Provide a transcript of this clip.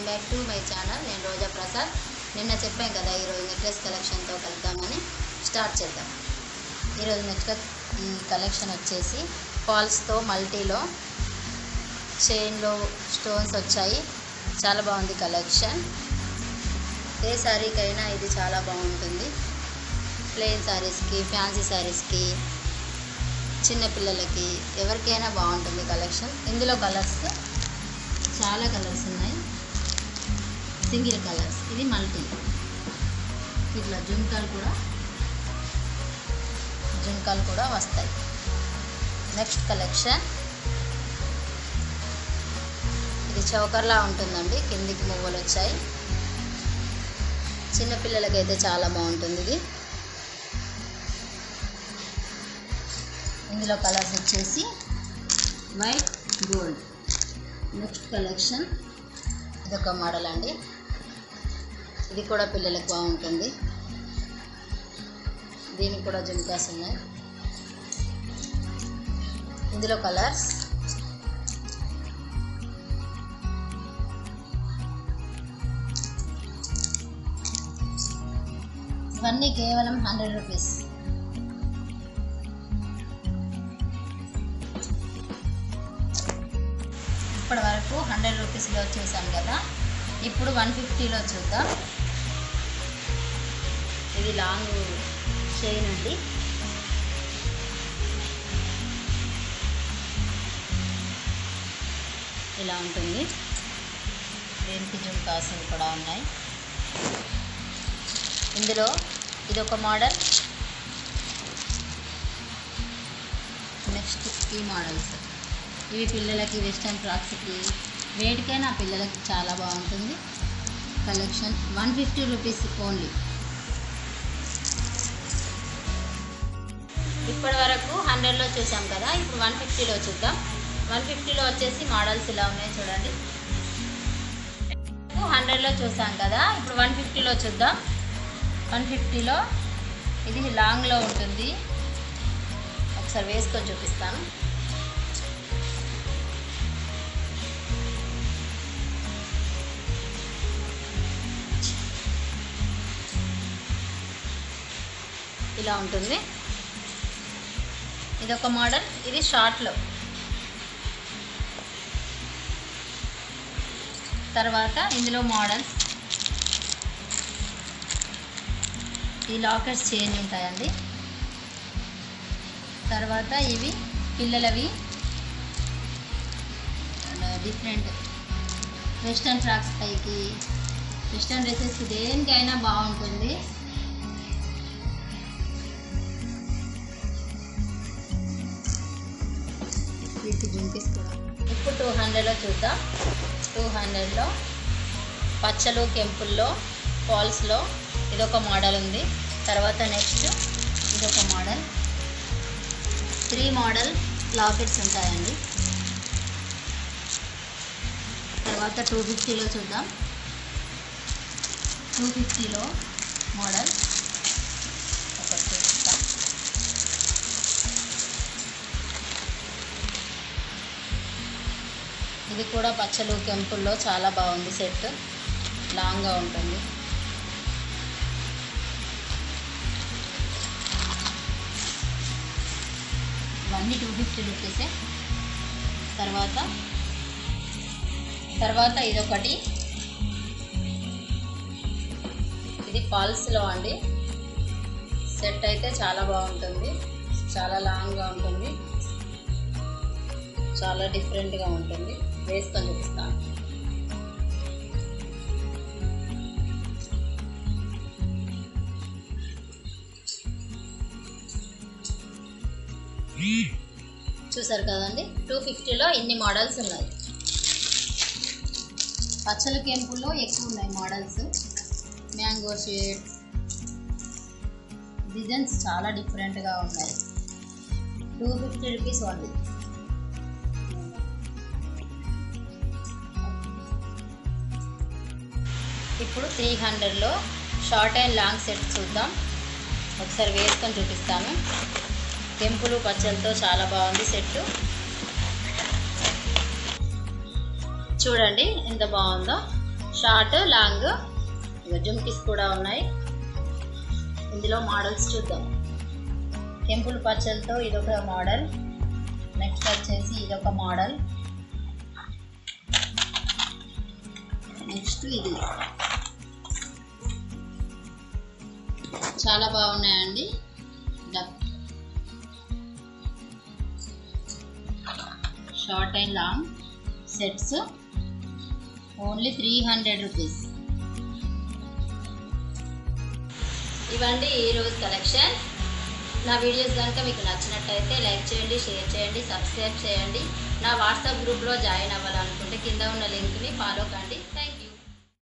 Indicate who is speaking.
Speaker 1: back to my channel నేను రోజా ప్రసాద్ నిన్న చెప్పాం కదా ఈరోజు నెక్లెస్ కలెక్షన్తో కలుద్దామని స్టార్ట్ చేద్దాం ఈరోజు నెక్లెస్ కలెక్షన్ వచ్చేసి ఫాల్స్తో మల్టీలో చైన్లో స్టోన్స్ వచ్చాయి చాలా బాగుంది కలెక్షన్ ఏ శారీకైనా ఇది చాలా బాగుంటుంది ప్లెయిన్ శారీస్కి ఫ్యాన్సీ శారీస్కి చిన్నపిల్లలకి ఎవరికైనా బాగుంటుంది కలెక్షన్ ఇందులో కలర్స్ చాలా కలర్స్ ఉన్నాయి సింగిల్ కలర్స్ ఇది మల్టీ ఇట్లా జుంకాలు కూడా జుంకాలు కూడా వస్తాయి నెక్స్ట్ కలెక్షన్ ఇది చౌకర్లా ఉంటుందండి కిందికి మువ్వలు వచ్చాయి చిన్నపిల్లలకైతే చాలా బాగుంటుంది ఇది ఇందులో కలర్స్ వచ్చేసి వైట్ గోల్డ్ నెక్స్ట్ కలెక్షన్ ఇదొక మోడల్ అండి ఇది కూడా పిల్లలకు బాగుంటుంది దీనికి కూడా జుమ్కాస్ ఉన్నాయి ఇందులో కలర్స్ ఇవన్నీ కేవలం హండ్రెడ్ రూపీస్ ఇప్పటి వరకు హండ్రెడ్ రూపీస్లో చూసాం కదా ఇప్పుడు వన్ ఫిఫ్టీలో చూద్దాం ఇది లాంగ్ చైన్ అండి ఇలా ఉంటుంది దీనికి జుంకాసులు కూడా ఉన్నాయి ఇందులో ఇది ఒక మోడల్ నెక్స్ట్ ఈ మోడల్స్ ఇవి పిల్లలకి వెస్టర్న్ ఫ్రాక్స్కి వేటికైనా పిల్లలకి చాలా బాగుంటుంది collection one fifty rupees only ఇప్పటి వరకు హండ్రెడ్లో చూసాం కదా ఇప్పుడు వన్ ఫిఫ్టీలో చూద్దాం వన్ ఫిఫ్టీలో వచ్చేసి మోడల్స్ ఇలా ఉన్నాయి చూడండి హండ్రెడ్లో చూసాం కదా ఇప్పుడు వన్ ఫిఫ్టీలో చూద్దాం వన్ ఫిఫ్టీలో ఇది లాంగ్లో ఉంటుంది ఒకసారి వేసుకొని చూపిస్తాను ఇలా ఉంటుంది ఇది ఒక మోడల్ ఇది షార్ట్లో తర్వాత ఇందులో మోడల్స్ ఈ లాకెట్స్ చేంజ్ ఉంటాయండి తర్వాత ఇవి పిల్లలవి డిఫరెంట్ వెస్టర్న్ ఫ్రాక్స్ పైకి వెస్టర్న్ డ్రెస్సెస్కి దేనికైనా బాగుంటుంది వీటికి జుంకీస్ కూడా ఇప్పుడు టూ హండ్రెడ్లో చూద్దాం టూ హండ్రెడ్లో పచ్చలు కెంపుల్లో ఫాల్స్లో ఇదొక మోడల్ ఉంది తర్వాత నెక్స్ట్ ఇదొక మోడల్ త్రీ మోడల్ లాకెట్స్ ఉంటాయండి తర్వాత టూ ఫిఫ్టీలో చూద్దాం టూ ఫిఫ్టీలో మోడల్ ఒకటి చూపిస్తాం ఇది కూడా పచ్చలు కెంపుల్లో చాలా బాగుంది సెట్ లాంగ్గా ఉంటుంది ఇవన్నీ టూ ఫిఫ్టీ రూపీసే తర్వాత తర్వాత ఇదొకటి ఇది ఫాల్స్లో అండి సెట్ అయితే చాలా బాగుంటుంది చాలా లాంగ్గా ఉంటుంది చాలా డిఫరెంట్గా ఉంటుంది వేసుకొని చూపిస్తాను చూసారు కదండి టూ ఫిఫ్టీలో ఇన్ని మోడల్స్ ఉన్నాయి పచ్చల కెంపుల్లో ఎక్కువ ఉన్నాయి మోడల్స్ మ్యాంగో షేడ్ డిజైన్స్ చాలా డిఫరెంట్గా ఉన్నాయి టూ ఫిఫ్టీ రూపీస్ ఓన్లీ ఇప్పుడు త్రీ హండ్రెడ్లో షార్ట్ అండ్ లాంగ్ సెట్ చూద్దాం ఒకసారి వేసుకొని చూపిస్తాను కెంపులు పచ్చలతో చాలా బాగుంది సెట్ చూడండి ఎంత బాగుందో షార్ట్ లాంగ్ ఇక జుమ్కిస్ కూడా ఉన్నాయి ఇందులో మోడల్స్ చూద్దాం టెంపుల్ పచ్చలతో ఇదొక మోడల్ నెక్స్ట్ వచ్చేసి ఇదొక మోడల్ నెక్స్ట్ ఇది చాలా బాగున్నాయండి డక్ short and long sets only three hundred rupees ఇవండి ఈరోజు కలెక్షన్ నా వీడియోస్ కనుక మీకు నచ్చినట్టయితే లైక్ చేయండి షేర్ చేయండి సబ్స్క్రైబ్ చేయండి నా వాట్సాప్ గ్రూప్లో జాయిన్ అవ్వాలనుకుంటే కింద ఉన్న లింక్ని ఫాలో కండి థ్యాంక్